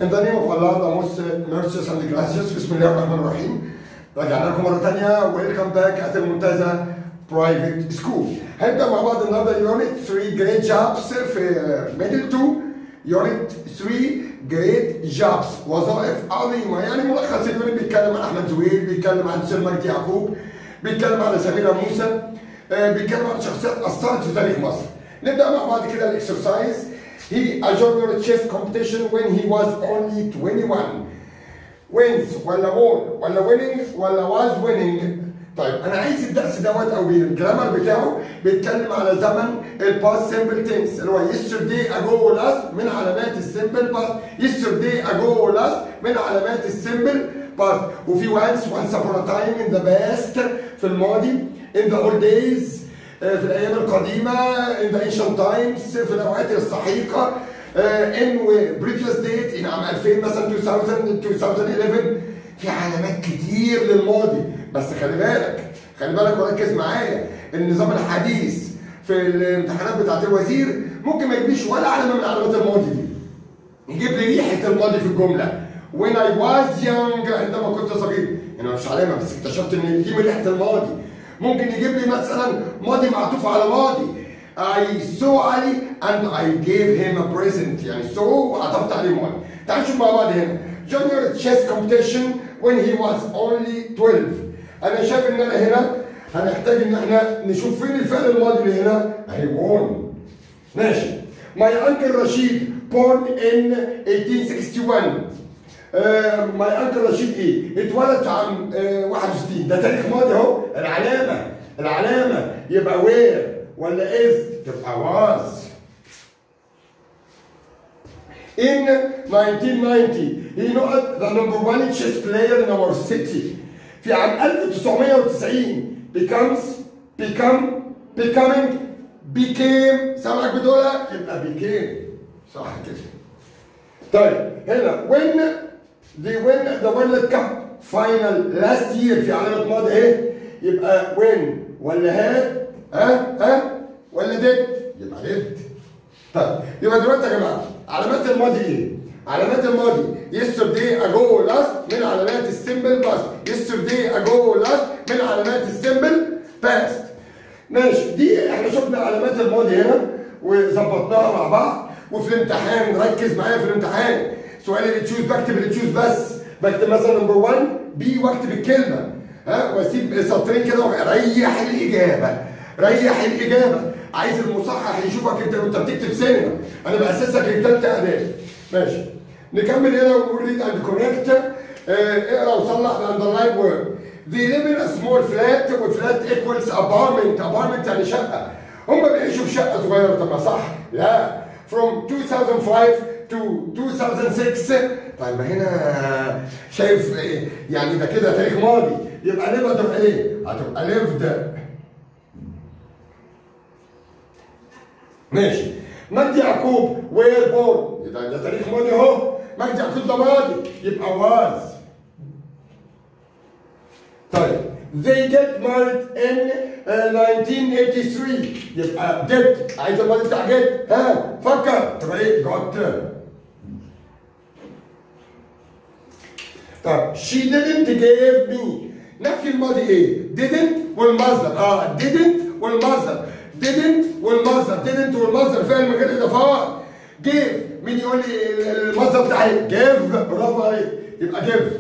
In the name of Allah, the most merciful and gracious, بسم الله الرحمن الرحيم. رجعنا لكم مرة تانية ويلكم باك at المنتزه برايفت سكول. هنبدأ مع بعض النهارده يونت 3 جريت جابس في ميدل 2 يونت 3 جريت جابس وظائف عظيمة يعني ملخص اليونت بيتكلم عن أحمد زويل بيتكلم عن سير مجدي يعقوب بيتكلم عن سميرة موسى آه، بيتكلم عن شخصيات أثرت في تاريخ مصر. نبدأ مع بعض كده الإكسرسايز. He a junior chess competition when he was only 21. wins ولا won ولا winning ولا was winning طيب انا عايز الدرس دوت او الجرامر بتاعه بيتكلم على زمن الباست سمبل تنس اللي هو yesterday ago last من علامات السمبل باست yesterday ago last من علامات السمبل باست وفي once once upon a time in the past في الماضي in the old days آه، في الايام القديمه in the ancient times في الاوقات السحيقه ان بريفيوس ديت ان عام 2000 مثلا 2000 2011 في علامات كتير للماضي بس خلي بالك خلي بالك وركز معايا النظام الحديث في الامتحانات بتاعت الوزير ممكن ما يجيبليش ولا علامه من علامات الماضي دي يجيب لي ريحه الماضي في الجمله when I was young عندما كنت صغير هنا مفيش علامه بس اكتشفت ان دي من ريحه الماضي ممكن يجيب لي مثلا ماضي معطوف على ماضي I saw Ali and I gave him a present يعني saw وعطفت عليه ماضي تعال نشوف مع بعض هنا junior chess competition when he was only 12 انا شايف ان انا هنا هنحتاج ان احنا نشوف فين الفعل الماضي اللي هنا اهي won ماشي my uncle رشيد born in 1861 ماي انكل رشيد ايه؟ اتولد في عام آه، 61 ده تاريخ ماضي اهو العلامه العلامه يبقى وير ولا از تبقى واز In 1990 he not the number one chess player in our city في عام 1990 becomes become becoming became سامعك بتقولها يبقى became صح كده طيب هنا when the win the World Cup final last year في علامة ماضي ايه؟ يبقى when ولا had ها ها ولا did؟ يبقى did طيب يبقى دلوقتي يا جماعة علامات الماضي ايه؟ علامات الماضي yesterday ago last من علامات السمبل past yesterday ago last من علامات السمبل past ماشي دي احنا شفنا علامات الماضي هنا وظبطناها مع بعض وفي الامتحان ركز معايا في الامتحان سؤال اللي تشوز بكتب اللي تشوز بس بكتب مثلا نمبر 1 بي واكتب الكلمه ها واسيب سطرين كده وريح الاجابه ريح الاجابه عايز المصحح يشوفك انت وانت بتكتب سينما انا باسسك للثالثه اعداد ماشي نكمل هنا ونقول ريد اند كونكت اقرا وصلح الاندرلاين وورد They live in a small flat وفلات equals apartment apartment يعني شقة هم بيعيشوا في شقة صغيرة طب ما صح لا from 2005 to 2006 طيب ما هنا شايف إيه؟ يعني ده كده تاريخ ماضي يبقى live هتبقى ايه؟ هتبقى lived ماشي مجدي يعقوب وير بورن يبقى ده تاريخ ماضي اهو مجدي يعقوب ده ماضي يبقى was طيب they get married in uh, 1983 يبقى did عايز الماضي بتاع get ها فكر تبقى ايه got طب she didn't give me نفي الماضي ايه didn't والمصدر اه didn't والمصدر didn't والمصدر didn't والمصدر فعل من غير اضافات give مين يقول لي المصدر بتاعي give برافو عليك يبقى give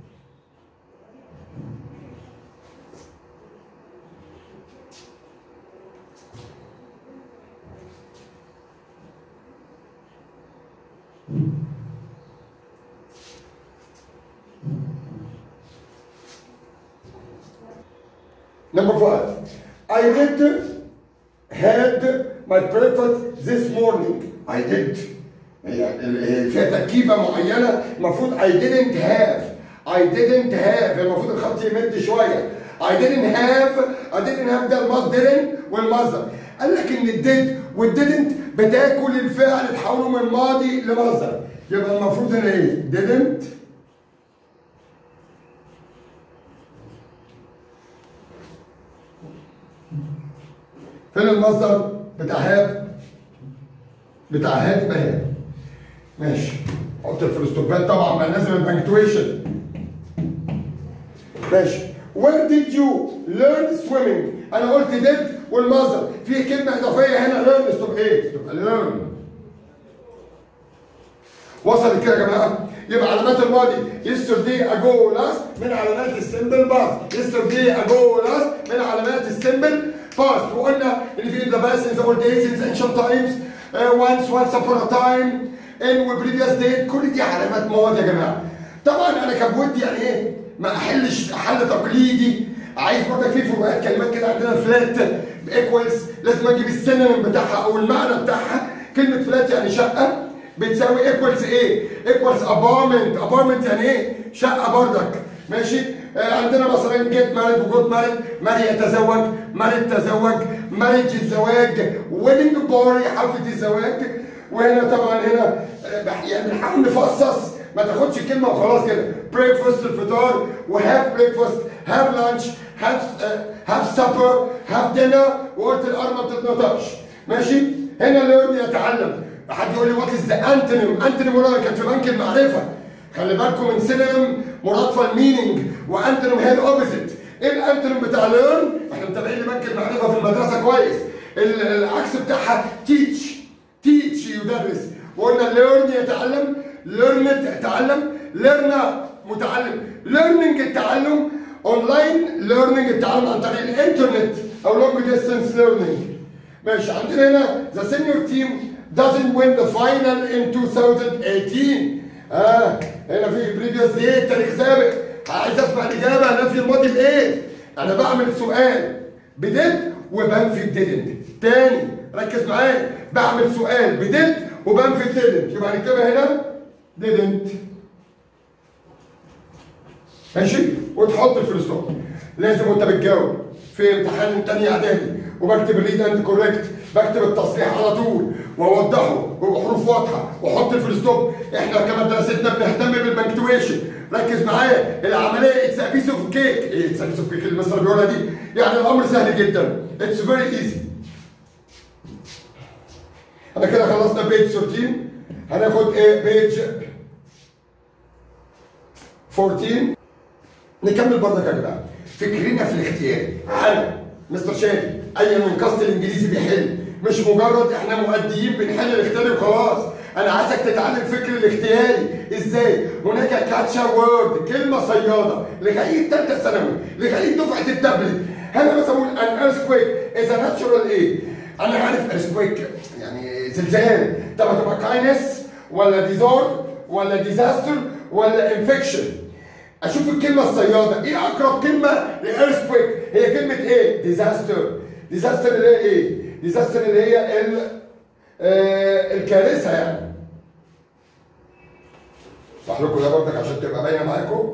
Number five, I did had my breakfast this morning. I did. يعني فيها تركيبة معينة المفروض I didn't have I didn't have المفروض الخط يمد شوية I didn't have I didn't have ده المصدر didn't والمصدر قال لك ان الديد والديدنت بتاكل الفعل تحوله من ماضي لمصدر يبقى المفروض هنا ايه؟ didn't فين المصدر بتاع هاب بتاع هاب يبقى هاب ماشي حط الفلوستوبات طبعا ما لازم البنكتويشن ماشي Where did you learn swimming؟ أنا قلت did والمصدر في كلمة إضافية هنا learn تبقى إيه؟ تبقى learn وصلت كده يا جماعة؟ يبقى علامات الماضي yesterday ago last من علامات السمبل باست yesterday ago last من علامات السمبل باست وقلنا ان في in the past in the old days in the ancient times uh, once once upon a time in previous date كل دي علامات ماضي يا جماعة طبعا انا كان ودي يعني ايه ما احلش حل تقليدي عايز برضك في فروقات كلمات كده عندنا فلات بايكوالز لازم اجيب السينونيم بتاعها او المعنى بتاعها كلمه فلات يعني شقه بتساوي ايكوالز ايه؟ ايكوالز ابارمنت ابارمنت يعني ايه؟ شقه بردك ماشي؟ آه عندنا مثلا جيت مارد وجود مارد ماري يتزوج مارد تزوج مارج الزواج ويدنج باري حفله الزواج وهنا طبعا هنا آه يعني بنحاول نفصص ما تاخدش الكلمه وخلاص كده بريكفاست الفطار وهاف بريكفاست هاف لانش هاف هاف سبر هاف دينر وقلت الار ما بتتنطقش ماشي هنا ليرن يتعلم حد يقول لي وات از ذا انتونيم انتونيم ولا كانت في بنك المعرفه خلي بالكم من سينونيم مرادفه المينينج وانتونيم هي الاوبوزيت ايه الانتونيم بتاع ليرن احنا متابعين لبنك المعرفه في المدرسه كويس العكس بتاعها تيتش تيتش يدرس وقلنا ليرن يتعلم ليرند تعلم ليرنا متعلم ليرنينج التعلم اونلاين ليرنينج التعلم عن طريق الانترنت او لونج ديستانس ليرنينج ماشي عندنا هنا ذا سينيور تيم doesn't win the final in 2018 اه هنا في بريفيوس دي تاريخ سابق عايز اسمع الاجابه نفي الماضي بايه؟ انا بعمل سؤال بديد وبنفي بديدنت تاني ركز معايا بعمل سؤال بديد وبنفي بديدنت يبقى هنكتبها هنا didn't ماشي وتحط الفلوستوب لازم وانت بتجاوب في امتحان تاني اعدادي وبكتب الريد اند كوريكت بكتب التصحيح على طول واوضحه وبحروف واضحه واحط الفلوستوب احنا كمدرستنا بنهتم بالبنكتويشن ركز معايا العمليه اتس ا بيس اوف كيك ايه اتس ا بيس اوف كيك اللي المستر بيقولها دي يعني الامر سهل جدا اتس فيري ايزي انا كده خلصنا بيج 13 هناخد ايه بيج 14 نكمل برضك يا جماعه فكرنا في الاختيار انا مستر شادي اي من كاست الانجليزي بيحل مش مجرد احنا مؤديين بنحل الاختياري وخلاص انا عايزك تتعلم فكر الاختياري ازاي هناك كاتشا وورد كلمه صياده لغايه ثالثه ثانوي لغايه دفعه التابلت هنا مثلا اقول ان ايرثكويك از ناتشورال ايه انا عارف ايرثكويك يعني زلزال طب هتبقى كاينس ولا ديزار ولا ديزاستر ولا انفكشن اشوف الكلمه الصياده ايه اقرب كلمه لايرثكويك هي كلمه ايه ديزاستر ديزاستر اللي هي ايه ديزاستر اللي هي ال آه الكارثه يعني صح لكم ده برضك عشان تبقى باينه معاكم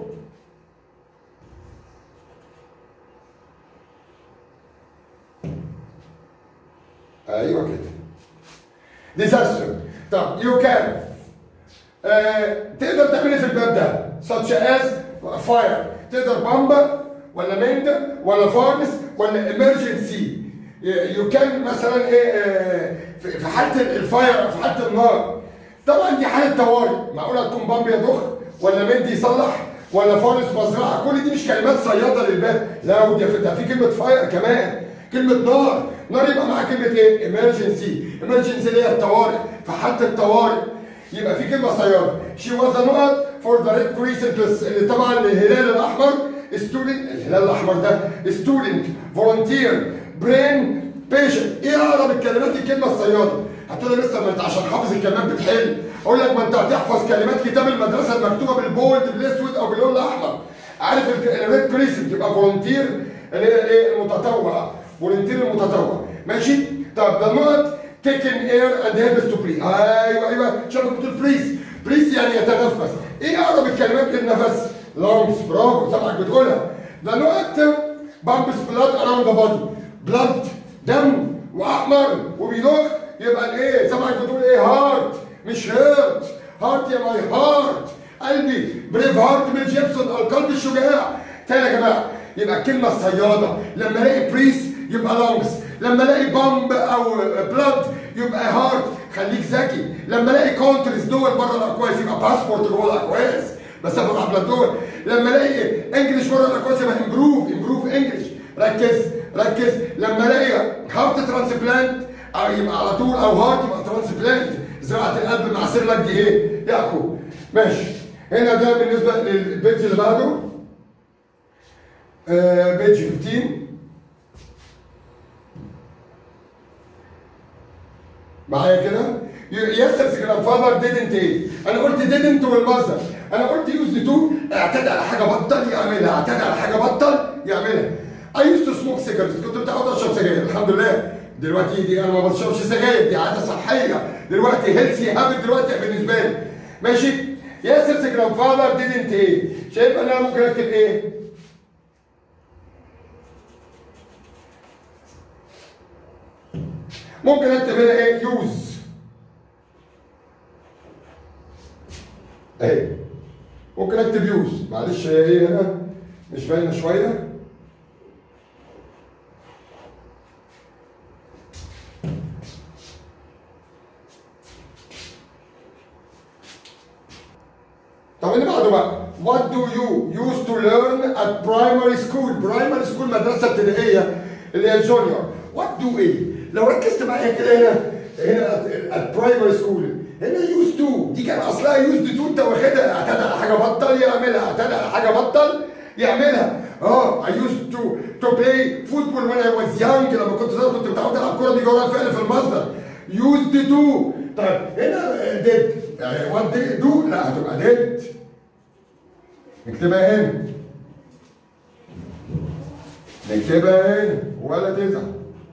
ايوه كده ديزاستر طب يو كان آه تقدر تعمل ايه في الباب ده such as fire تقدر بامبا ولا مند ولا فارنس ولا emergency يو كان مثلا ايه آه في حاله الفاير في حاله النار طبعا دي حاله طوارئ معقوله تكون بامب يضخ ولا مند يصلح ولا فارس مزرعه كل دي مش كلمات صياده للباب لا ودي ده في كلمه فاير كمان كلمه نار نار يبقى معاها كلمه ايه emergency emergency اللي هي الطوارئ في حاله الطوارئ يبقى في كلمه صياده شي واز نقط فور ذا ريد كريسنتس اللي طبعا الهلال الاحمر ستودنت الهلال الاحمر ده ستودنت فولunteer برين بيشنت ايه اقرب الكلمات الكلمه الصياده هتقول لي لسه ما انت عشان حافظ الكلمات بتحل اقول لك ما انت هتحفظ كلمات كتاب المدرسه المكتوبه بالبولد بالاسود او باللون الاحمر عارف الريد كريسنت يبقى فولunteer اللي هي ايه المتطوع فولنتير المتطوع ماشي طب ذا نوت تيكن اير اند هيلبس تو بري ايوه ايوه شبكه بتقول بريس بريس يعني يتنفس ايه اقرب الكلمات للنفس لونجز برافو سامعك بتقولها ذا نوت بامبس بلاد اراوند ذا بادي بلاد دم واحمر وبيضخ يبقى الايه سامعك بتقول ايه هارت مش هيرت هارت يا ماي هارت قلبي بريف هارت ميل جيبسون القلب الشجاع تاني يا جماعه يبقى الكلمه الصياده لما الاقي بريس يبقى لونجز لما الاقي بامب او بلاد يبقى هارت خليك ذكي لما الاقي كونتريز دول بره الاكواس يبقى باسبورت جوه الاكواس بسافر عبر الدول لما الاقي انجلش بره الاكواس يبقى امبروف امبروف انجلش ركز ركز لما الاقي هارت ترانسبلانت او يبقى على طول او هارت يبقى ترانسبلانت زراعه القلب مع سيرلك دي ايه؟ يعقوب ماشي هنا ده بالنسبه للبيج اللي بعده آه بيج 15 معايا كده يسرس grandfather didn't ايه انا قلت didn't والمصدر انا قلت used to اعتدى على حاجه بطل يعملها اعتدى على حاجه بطل يعملها I used to smoke cigarettes كنت متعود اشرب سجاير الحمد لله دلوقتي دي انا ما بشربش سجاير دي عاده صحيه دلوقتي هيلثي هابت دلوقتي بالنسبه لي ماشي ياسر's grandfather didn't ايه شايف انا ممكن اكتب ايه ممكن اكتب هنا ايه يوز اهي ممكن اكتب يوز معلش هي ايه هنا مش باينه شويه طب اللي بعده بقى What do you used to learn at primary school primary school مدرسة ابتدائية اللي هي الجونيور What do ايه لو ركزت معايا كده هنا هنا at primary school هنا used to دي كان اصلها used to انت واخدها اعتدى على حاجة بطل يعملها اعتدى على حاجة بطل يعملها اه I used to to play football when I was young لما كنت صغير كنت متعود العب كورة بيجي وراها فعل في المصدر used to طيب هنا did يعني what did do لا هتبقى did نكتبها هنا نكتبها هنا ولا تزعل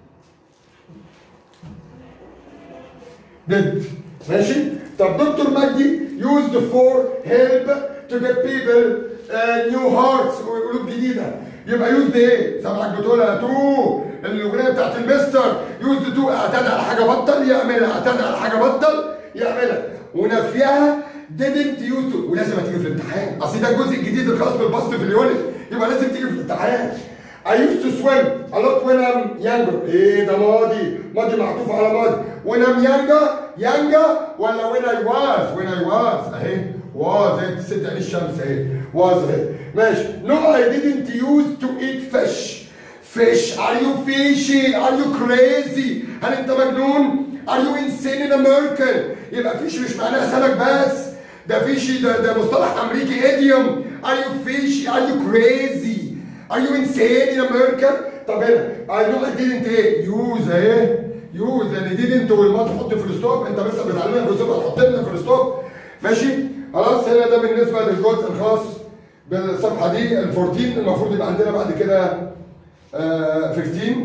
did ماشي طب دكتور مجدي used for help to get people uh, new hearts وقلوب جديده يبقى used ايه؟ سامعك بتقولها تو الاغنيه بتاعت المستر used to اعتدى على حاجه بطل يعملها اعتدى على حاجه بطل يعملها ونفيها didn't used to ولازم هتيجي في الامتحان اصل ده الجزء الجديد الخاص بالبسط في اليونت يبقى لازم تيجي في الامتحان I used to swim a lot when I'm younger. ايه ده ماضي ماضي معطوف على ماضي when I'm younger younger ولا when I was when I was اهي was اهي ست عين الشمس اهي was اهي ماشي no I didn't used to eat fish fish are you fishy are you crazy هل انت مجنون are you insane in American يبقى فيش مش معناها سمك بس ده فيشي ده ده مصطلح امريكي idiom are you fishy are you crazy Are you insane in America? طب هنا I know I didn't ايه؟ يوز اهي يوز لان didn't والماضي تحط في الستوب انت بس بتعلمها في الستوب هتحط لنا في الستوب ماشي؟ خلاص هنا ده بالنسبه للجزء الخاص بالصفحه دي ال 14 المفروض يبقى عندنا بعد كده آه 15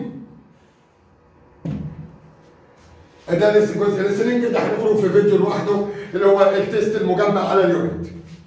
ده لسه جزء listening ده هنخرج في فيديو لوحده اللي هو التيست المجمع على اليونت